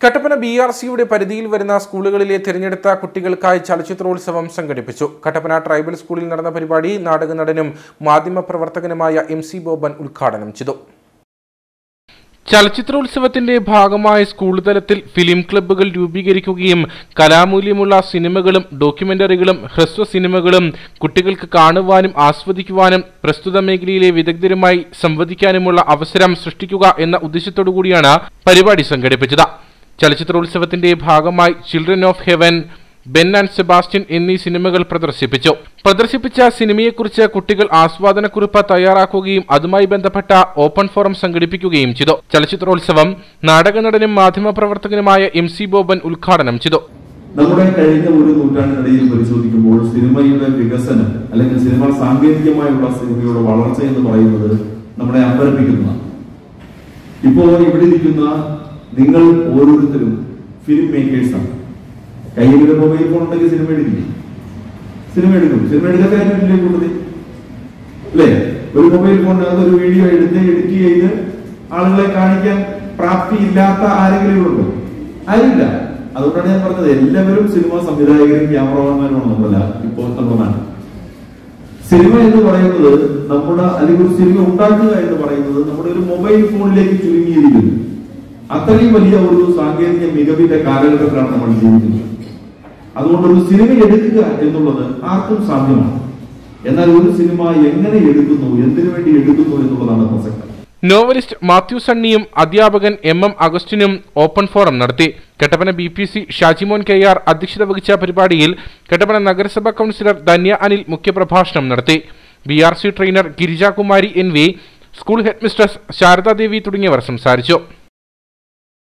Kattappana B R സിയുടെ പരിധിയിൽ വരുന്ന സ്കൂളുകളിലെ തിരഞ്ഞെടുത്ത കുട്ടികൾക്കായി ചലച്ചിത്രോത്സവം സംഘടിപ്പിച്ചു കട്ടപ്പന ട്രൈബൽ സ്കൂളിൽ നടന്ന പരിപാടി നാടക നടനും മാധ്യമപ്രവർത്തകനുമായ എം സി ബോബൻ ഉദ്ഘാടനം ചെയ്തു ചലച്ചിത്രോത്സവത്തിന്റെ ഭാഗമായി സ്കൂൾ തലത്തിൽ ഫിലിം ക്ലബ്ബുകൾ രൂപീകരിക്കുകയും കലാമൂല്യമുള്ള സിനിമകളും ഡോക്യുമെന്ററികളും ഹ്രസ്വ സിനിമകളും കുട്ടികൾക്ക് കാണുവാനും ആസ്വദിക്കുവാനും പ്രസ്തുത മേഖലയിലെ വിദഗ്ധരുമായി സംവദിക്കാനുമുള്ള അവസരം സൃഷ്ടിക്കുക എന്ന ഉദ്ദേശത്തോടുകൂടിയാണ് പരിപാടി സംഘടിപ്പിച്ചത് ചലച്ചിത്രോത്സവത്തിന്റെ ഭാഗമായി children of heaven Ben and Sebastian എന്നീ സിനിമകൾ പ്രദർശിപ്പിച്ചു പ്രദർശിപ്പിച്ച സിനിമയെക്കുറിച്ച് കുട്ടികൾ ആസ്വാദനക്കുറിപ്പ് തയ്യാറാക്കുകയും അതുമായി ബന്ധപ്പെട്ട ഓപ്പൺ ഫോറം സംഘടിപ്പിക്കുകയും ചെയ്തു ചലച്ചിത്രോത്സവം നാടകനടനും മാധ്യമപ്രവർത്തകനുമായ എം സി ബോബൻ ഉദ്ഘാടനം ചെയ്തു നമ്മുടെ കഴിഞ്ഞ ഒരു നൂറ്റാണ്ടിനിടയിൽ പരിശോധിക്കുമ്പോൾ സിനിമയുടെ വികസനം അല്ലെങ്കിൽ സിനിമ സാങ്കേതികമായുള്ള സിനിമയുടെ വളർച്ച എന്ന് പറയുന്നത് നമ്മളെ അമ്പരപ്പിക്കുന്നതാണ് ഇപ്പോ ഇവിടെ ഇരിക്കുന്ന നിങ്ങൾ ഓരോരുത്തരും ഫിലിം മേക്കേഴ്സാണ് കയ്യിൽ ഒരു മൊബൈൽ ഫോൺ ഉണ്ടെങ്കിൽ സിനിമ എടുക്കില്ലേ സിനിമ എടുക്കും സിനിമ എടുക്കാത്ത കാര്യമില്ലേ കൂട്ടത്തിൽ അല്ലേ ഒരു മൊബൈൽ ഫോണിനകത്ത് ഒരു വീഡിയോ എടുത്ത് എഡിറ്റ് ചെയ്ത് ആളുകളെ കാണിക്കാൻ പ്രാപ്തി ഇല്ലാത്ത ആരെങ്കിലും ഉണ്ടോ ആരില്ല അതുകൊണ്ടാണ് ഞാൻ പറഞ്ഞത് എല്ലാവരും സിനിമ സംവിധായകരും ക്യാമറമാന്മാരുമാണ് നമ്മളല്ല ഇപ്പോൾ നമ്മുടെ നാട്ടിൽ സിനിമ എന്ന് പറയുന്നത് നമ്മുടെ അല്ലെങ്കിൽ ഒരു സിനിമ ഉണ്ടാക്കുക എന്ന് പറയുന്നത് നമ്മുടെ ഒരു മൊബൈൽ ഫോണിലേക്ക് ചുരുങ്ങിയിരിക്കുന്നു അത്രയും വലിയ ഒരു സാങ്കേതിക മികവിന്റെ കാലഘട്ടത്തിലാണ് നമ്മൾ ജീവിക്കുന്നത് അതുകൊണ്ട് ഒരു സിനിമ എടുക്കുക എന്നുള്ളത് ആർക്കും സാധ്യമാണ് എന്നാൽ ഒരു സിനിമ എങ്ങനെ എടുക്കുന്നു എന്തിനു വേണ്ടി എടുക്കുന്നു എന്നുള്ളതാണ് പ്രസക്തം നോവലിസ്റ്റ് മാത്യു സണ്ണിയും അധ്യാപകൻ എം എം അഗസ്റ്റിനും ഓപ്പൺ ഫോറം നടത്തി Kattappana B P C Shajimon K R അധ്യക്ഷത വഹിച്ച പരിപാടിയിൽ കട്ടപ്പന നഗരസഭാ കൗൺസിലർ ധന്യ അനിൽ മുഖ്യപ്രഭാഷണം നടത്തി B R C trainer Girijakumari N V school headmistress Sharadadevi തുടങ്ങിയവർ സംസാരിച്ചു